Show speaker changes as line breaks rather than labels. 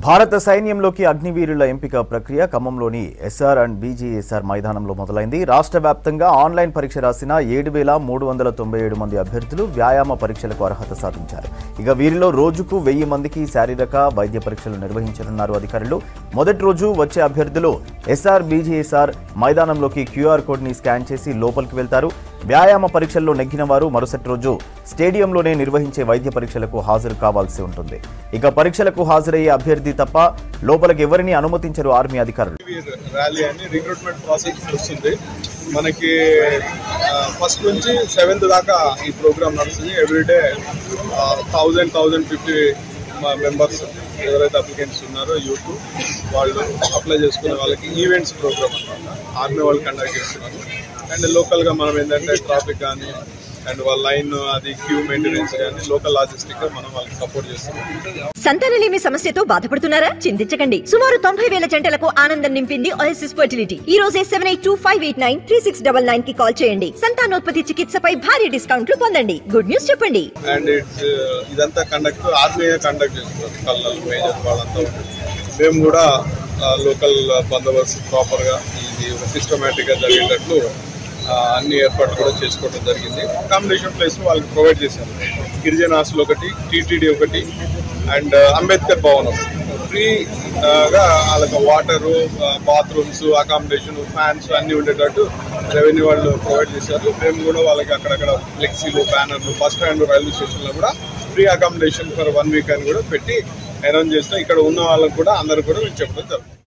భారత సైన్యంలోకి అగ్నివీరుల ఎంపిక ప్రక్రియ ఖమ్మంలోని ఎస్ఆర్ అండ్ బీజీఎస్ఆర్ మైదానంలో మొదలైంది రాష్ట్ర వ్యాప్తంగా ఆన్లైన్ పరీక్ష రాసిన ఏడు వేల మూడు వందల తొంభై ఏడు మంది అభ్యర్థులు వ్యాయామ పరీక్షలకు అర్హత సాధించారు ఇక వీరిలో రోజుకు వెయ్యి మందికి శారీరక వైద్య పరీక్షలు నిర్వహించనున్నారు అధికారులు మొదటి రోజు వచ్చే అభ్యర్థులు ఎస్ఆర్ బీజీఎస్ఆర్ మైదానంలోకి క్యూఆర్ కోడ్ని స్కాన్ చేసి లోపలికి వెళ్తారు వ్యాయామ పరీక్షల్లో నెగ్గిన వారు మరుసటి రోజు స్టేడియంలోనే నిర్వహించే వైద్య పరీక్షలకు హాజరు కావాల్సి ఉంటుంది ఇక పరీక్షలకు హాజరయ్యే అభ్యర్థి తప్ప లోపలికి ఎవరిని అనుమతించరు ఆర్మీ అధికారులు
ర్యాలీ అని రిక్రూట్మెంట్ ప్రాసెస్ వస్తుంది మనకి ఫస్ట్ నుంచి సెవెంత్ దాకా ఈ ప్రోగ్రామ్ నడుస్తుంది everyday thousand thousand fifty members ఎవరైతే అప్లికెంట్స్ ఉన్నారో యూత్ వాళ్ళు అప్లై చేసుకునే వాళ్ళకి ఈవెంట్స్ ప్రోగ్రామ్ అనమాట ఆర్మీ వాళ్ళు కండక్ట్ చేస్తున్నారు అండ్ లోకల్గా మనం ఏంటంటే ట్రాఫిక్ కానీ అండ్ వాళ్ళ లైన్ అది క్యూ మెయింటెనెన్స్ కానీ లోకల్ లాజిస్టిక్ మనం వాళ్ళకి సపోర్ట్ చేస్తున్నాం
సంతానలేమి సమస్యతో బాధపడుతున్నారా చింతించకండి సుమారు తొంభై వేల జంటలకు ఆనందం నింపింది ఓఎస్ఎస్ ఫర్టిలిటీ ఈ రోజే seven eight two five eight nine three six double nine కి కాల్ చేయండి సంతానోత్పత్తి చికిత్సపై భారీ డిస్కౌంట్లు పొందండి గుడ్ న్యూస్ చెప్పండి
అండ్ ఇట్స్ ఇదంతా కండక్ట్ ఆర్మీ కండక్ట్ చేస్తున్నారు కల్లలు మేజర్ వాళ్ళంతా ఉంటారు. మేము కూడా లోకల్ బందోబస్తు ప్రాపర్గా ఇది ఒక సిస్టమేటిక్గా జరిగేటట్లు ఆ, అన్ని ఏర్పాట్లు కూడా చేసుకోవడం జరిగింది అకామిడేషన్ ప్లేస్ వాళ్ళకి ప్రొవైడ్ చేశారు గిరిజన హాస్టల్ ఒకటి టీటీడీ ఒకటి అండ్ అంబేద్కర్ భవనం ఫ్రీగా వాళ్ళకి వాటరు బాత్రూమ్స్ అకామిడేషన్ ఫ్యాన్స్ అన్నీ ఉండేటట్టు రెవెన్యూ వాళ్ళు ప్రొవైడ్ చేశారు మేము కూడా వాళ్ళకి అక్కడక్కడ ఫ్లెక్సీలు బ్యానర్లు బస్ స్టాండ్ రైల్వే స్టేషన్లో కూడా free accommodation for one week అని కూడా పెట్టి అనౌన్స్ చేస్తాం ఇక్కడ ఉన్న వాళ్ళకి కూడా అందరు కూడా మేము చెప్పడం జరుగుతుంది